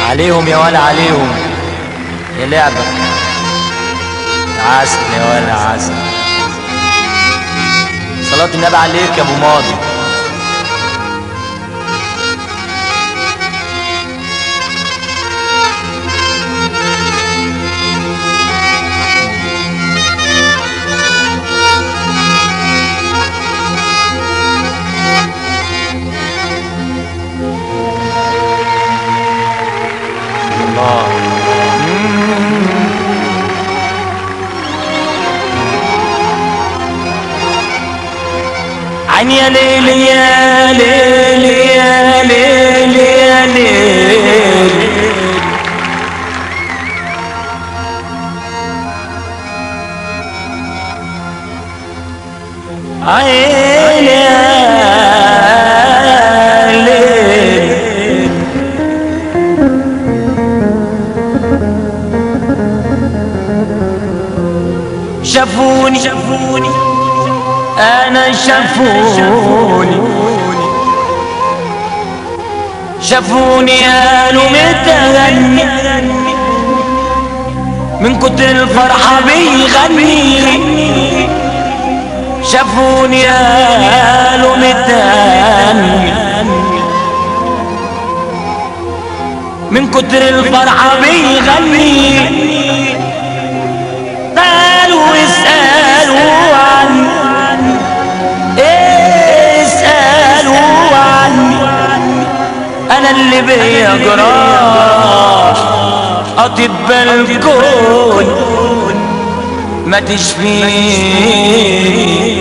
عليهم يا ولا عليهم يا لعبة عسل يا ولا عسل صلاة النبي عليك يا ابو ماضي الله عين يا ليل يا ليل يا ليل يا ليل عين يا ليل شافوني شافوني انا شافوني شافوني قالوا متغني من كتر الفرحة بيغني شافوني قالوا متغني من كتر الفرحة بيغني قالوا اسألوا عني اسألوا عني أنا اللي بيا جراح أطباء الكون ما تشفيني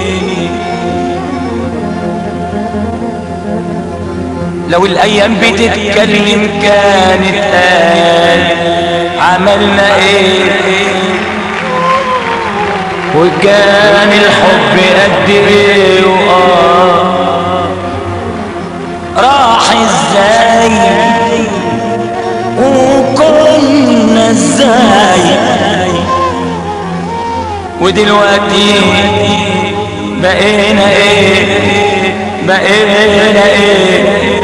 لو الأيام بتتكلم كانت قال عملنا ايه وكان الحب قد ايه وآه راح ازاي وكنا ازاي ودلوقتي بقينا ايه بقينا ايه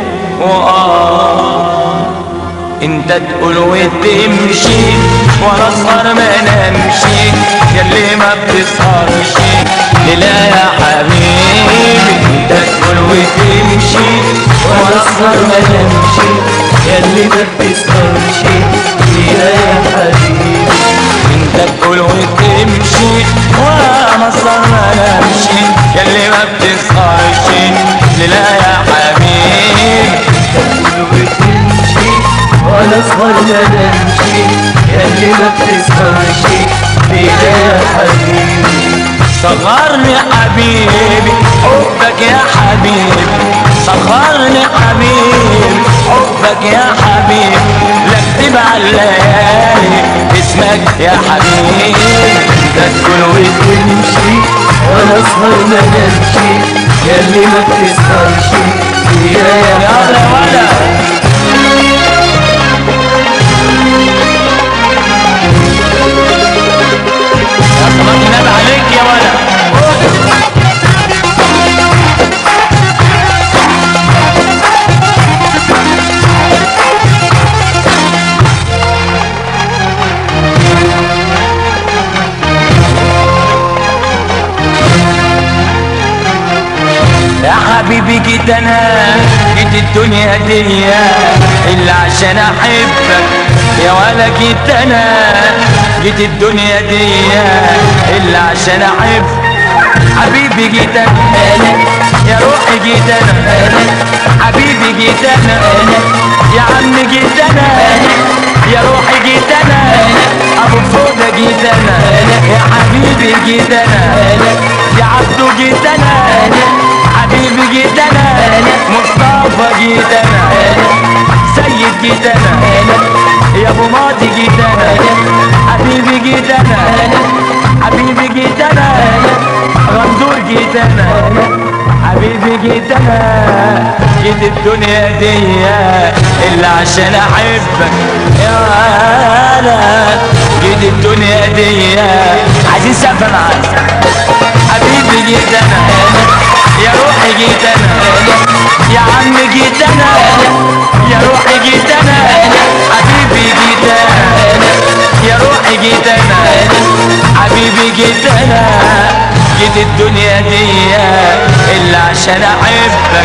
وآه انت تقول وتمشي وانا اسهر ما نمشي ياللي ما بتسهرش لا يا حبيبي انت تقول وتمشي وانا اسهر ما نمشي ياللي ما بتسهرش لا يا حبيبي انت تقول وتمشي وانا اسهر ما نمشي ياللي ما بتسهرش لا يا حبيبي تقول وتمشي وانا اصغر ما نمشي ياللي ما بتسهرش فينا يا حبيبي صغرني حبيبي حبك يا حبيبي صغرني حبيبي حبك يا حبيبي لا اكتب على الليالي اسمك يا حبيبي ده تقول وتمشي وانا اصغر ما نمشي ياللي ما بتسهرش فينا يا يلا ولا يا صلاة النبي عليك يا ولا يا حبيبي جيت انا جيت الدنيا دي الا عشان احبك يا ولا جيت انا جيت الدنيا دي الا عشان احب حبيبي جيت انا يا روحي جيت انا حبيبي جيت انا يا عم جيت انا يا روحي جيت انا ابو فوده جيت انا يا حبيبي جيت انا يا عبدو جيت انا حبيبي جيت انا مصطفى جيت انا سيد جيت انا يا ابو ماضي جيت انا حبيبي جيت انا حبيبي جيت انا غندور جيت انا حبيبي جيت انا جيت الدنيا دي الا عشان احبك يا انا جيت الدنيا دي عايزين سقف معاك حبيبي جيت انا يا روحي جيت انا يا عم جيت انا يا روحي جيت انا عشان احبك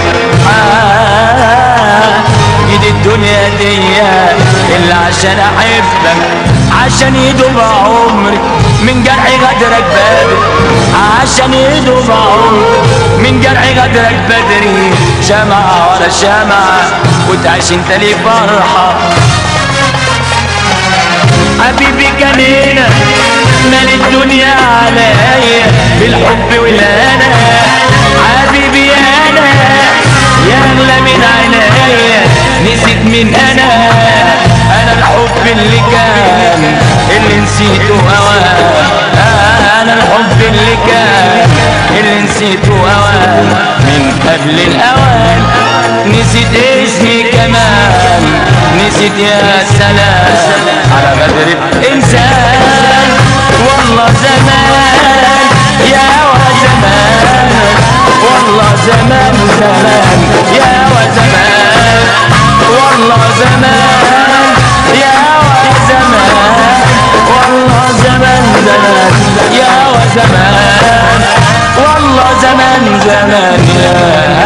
آه جيت الدنيا دي الا عشان احبك عشان يدوب عمري من جرح غدرك بدري عشان يدوب عمري من جرح غدرك بدري شمعة ورا شمعة وتعيش انت لي فرحة حبيبي كان هنا مال الدنيا عليا بالحب والهنا حبيبي انا يا اغلى من عينيا نسيت من انا انا الحب اللي كان اللي نسيته هواه انا الحب اللي كان اللي نسيته هواه من قبل الاوان نسيت اسمي كمان نسيت يا سلام على بدر الإنسان والله زمان يا وزمان والله زمان زمان يا وزمان والله زمان يا وزمان والله زمان زمان يا وزمان والله زمان زمان يا